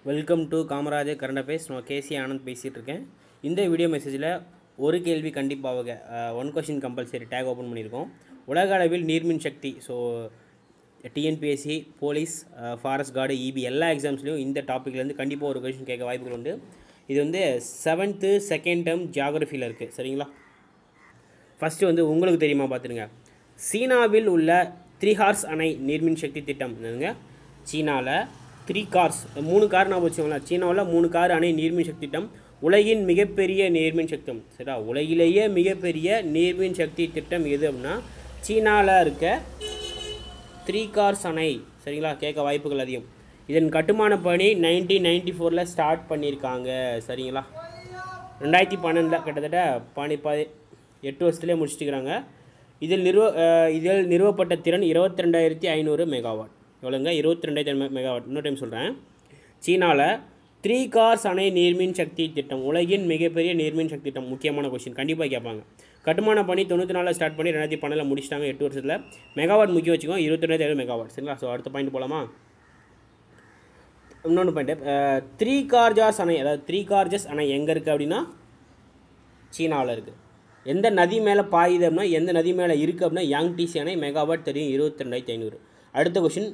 welcome to Kamarajar current affairs நான் KC Anand பேசிகிட்டு இருக்கேன் இந்த வீடியோ மெசேஜில் ஒரு கேள்வி கண்டிப்பாக one question compulsory tag open பண்ணியிருக்கோம் உலக அளவில் நீர்மின் சக்தி so TNPSC police forest guard EB எல்லா எக்ஸாம்ஸ்லையும் இந்த டாப்பிக்லேருந்து கண்டிப்பாக ஒரு கொஷின் கேட்க வாய்ப்புகள் உண்டு இது வந்து செவன்த்து செகண்ட் டேர்ம் ஜியாகிரஃபியில் இருக்குது சரிங்களா ஃபஸ்ட்டு வந்து உங்களுக்கு தெரியுமா பார்த்துருங்க சீனாவில் உள்ள த்ரீ ஹார்ஸ் அணை நீர்மின் சக்தி திட்டம் என்னதுங்க சீனாவில் த்ரீ கார்ஸ் மூணு கார் நான் வச்சுக்கோங்களேன் சீனாவில் மூணு கார் அணை நீர்மின் சக்தி திட்டம் உலகின் மிகப்பெரிய நீர்மின் சக்தி சரிடா உலகிலேயே மிகப்பெரிய நீர்மின் சக்தி திட்டம் எது அப்படின்னா சீனாவில் இருக்க த்ரீ கார்ஸ் அணை சரிங்களா கேட்க வாய்ப்புகள் அதிகம் இதன் கட்டுமான பணி நைன்டீன் நைன்டி ஃபோரில் ஸ்டார்ட் பண்ணியிருக்காங்க சரிங்களா ரெண்டாயிரத்தி பன்னெண்டில் கிட்டத்தட்ட பனி ப எட்டு வருஷத்துலேயே முடிச்சிட்டுக்கிறாங்க இதில் நிறுவ அஹ் இதில் நிறுவப்பட்ட திறன் இருபத்தி ரெண்டாயிரத்தி ஐநூறு மெகாவாட் எவ்வளோங்க இருபத்தி ரெண்டாயிரத்தி மெகாவாட் இன்னொரு டைம் சொல்கிறேன் சீனாவில் த்ரீ கார்ஸ் அணை நீர்மின் சக்தி திட்டம் உலகின் மிகப்பெரிய நீர்மின் சக்தி திட்டம் முக்கியமான கொஸ்டின் கண்டிப்பாக கேட்பாங்க கட்டுமான பணி தொண்ணூற்றி நாலில் ஸ்டார்ட் பண்ணி ரெண்டாயிரத்தி பன்னெண்டில் முடிச்சிட்டாங்க எட்டு வருஷத்தில் மெகாவாட் முக்கியம் வச்சுக்கோ இருபத்தி ரெண்டாயிரத்தி ஐநூறு மெகாவாட் சரிங்களா ஸோ அடுத்த பாயிண்ட் போகலாமா இன்னொன்று பாயிண்ட் த்ரீ கார்ஜாஸ் அணை அதாவது த்ரீ கார்ஜஸ் அணை எங்கே இருக்குது அப்படின்னா சீனாவில் இருக்குது எந்த நதி மேலே பாயுது அப்படின்னா எந்த நதி மேலே இருக்குது அப்படின்னா யாங்டிசி அணை மெகாவாட் தெரியும் இருபத்தி ரெண்டாயிரத்தி ஐநூறு அடுத்த கொஷின்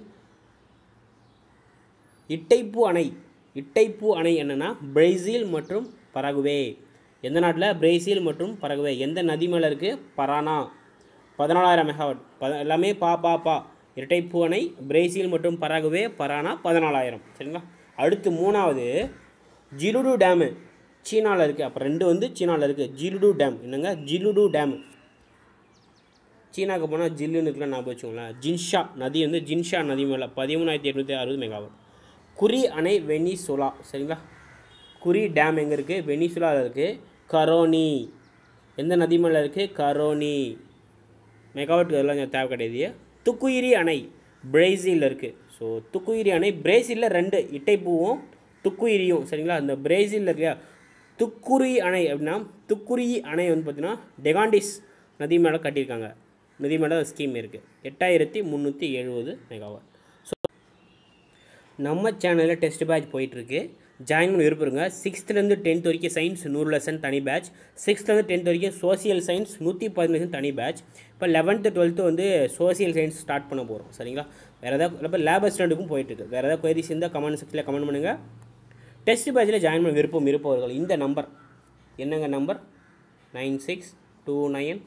இட்டைப்பூ அணை இட்டைப்பூ அணை என்னென்னா பிரேசில் மற்றும் பரகுவே எந்த நாட்டில் பிரேசில் மற்றும் பரகுவே எந்த நதி மேலே இருக்குது பரானா பதினாலாயிரம் மெகாவாட் பத எல்லாமே பா பா பா இரட்டைப்பூ அணை பிரேசில் மற்றும் பரகுவே பரானா பதினாலாயிரம் சரிங்களா அடுத்து மூணாவது ஜிலுடு டேமு சீனாவில் இருக்குது அப்போ ரெண்டு வந்து சீனாவில் இருக்குது ஜிலுடு டேம் என்னங்க ஜிலுடு டேம் சீனாவுக்கு போனால் ஜில்லுன்னு இருக்குல்ல ஞாபகம் வச்சுக்கோங்களேன் ஜின்ஷா நதி வந்து ஜின்ஷா நதி மேலே பதிமூணாயிரத்தி எட்நூற்றி அறுபது மெகாவாட் குறி அணை வெனிசுலா சரிங்களா குறி டேம் எங்கே இருக்குது வெனிசுலாவில் இருக்குது கரோனி எந்த நதி மேலே இருக்குது கரோனி மெகாவாட் அதெல்லாம் இங்க தேவை கிடையாது துக்குயிரி அணை பிரேசிலில் இருக்குது ஸோ துக்குயிரி அணை பிரேசிலில் ரெண்டு இட்டைப்பூவும் துக்குயிரியும் சரிங்களா அந்த பிரேசிலில் இருக்க துக்குரி அணை அப்படின்னா துக்குரி அணை வந்து பார்த்திங்கன்னா டெகாண்டிஸ் நதி மேலே கட்டியிருக்காங்க நதி மேலே ஸ்கீம் இருக்குது எட்டாயிரத்தி முந்நூற்றி எழுபது மெகாவாட் ஸோ நம்ம சேனலில் டெஸ்ட் பேட்ச் போயிட்டுருக்கு ஜாயின் பண்ணி விருப்பருங்க சிக்ஸ்த்துலேருந்து டென்த் வரைக்கும் சயின்ஸ் நூறு லெசன் தனி பேட்ச் சிக்ஸ்த்லேருந்து டென்த் வரைக்கும் சோசியல் சயின்ஸ் நூற்றி பதினஞ்சு தனி பேட்ச் இப்போ லெவன்த்து டுவெல்த்து வந்து சோசியல் சயின்ஸ் ஸ்டார்ட் பண்ண போகிறோம் சரிங்களா வேறு ஏதாவது இப்போ லேப் அசிஸ்டண்ட்டுக்கும் போயிட்டுருக்கு வேறு ஏதாவது கொயரிஸ் இருந்தால் கமெண்ட் செக்ஷனில் கமெண்ட் பண்ணுங்கள் டெஸ்ட் பேட்சில் ஜாயின் பண்ண விருப்பம் இருப்பவர்கள் இந்த நம்பர் என்னங்க number nine six two nine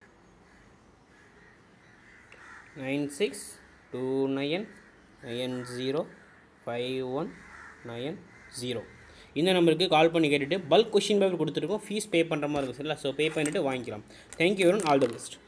nine six two nine nine zero five one nine zero இந்த நம்பருக்கு கால் பண்ணி கேட்டுட்டு பல்க் கொஷின் பேப்பர் கொடுத்துருக்கோம் ஃபீஸ் பே பண்ணுற மாதிரி இருக்கும் சரிங்களா ஸோ பே பண்ணிவிட்டு வாங்கிக்கலாம் தேங்க்யூ வெரும் ஆல் தி பெஸ்ட்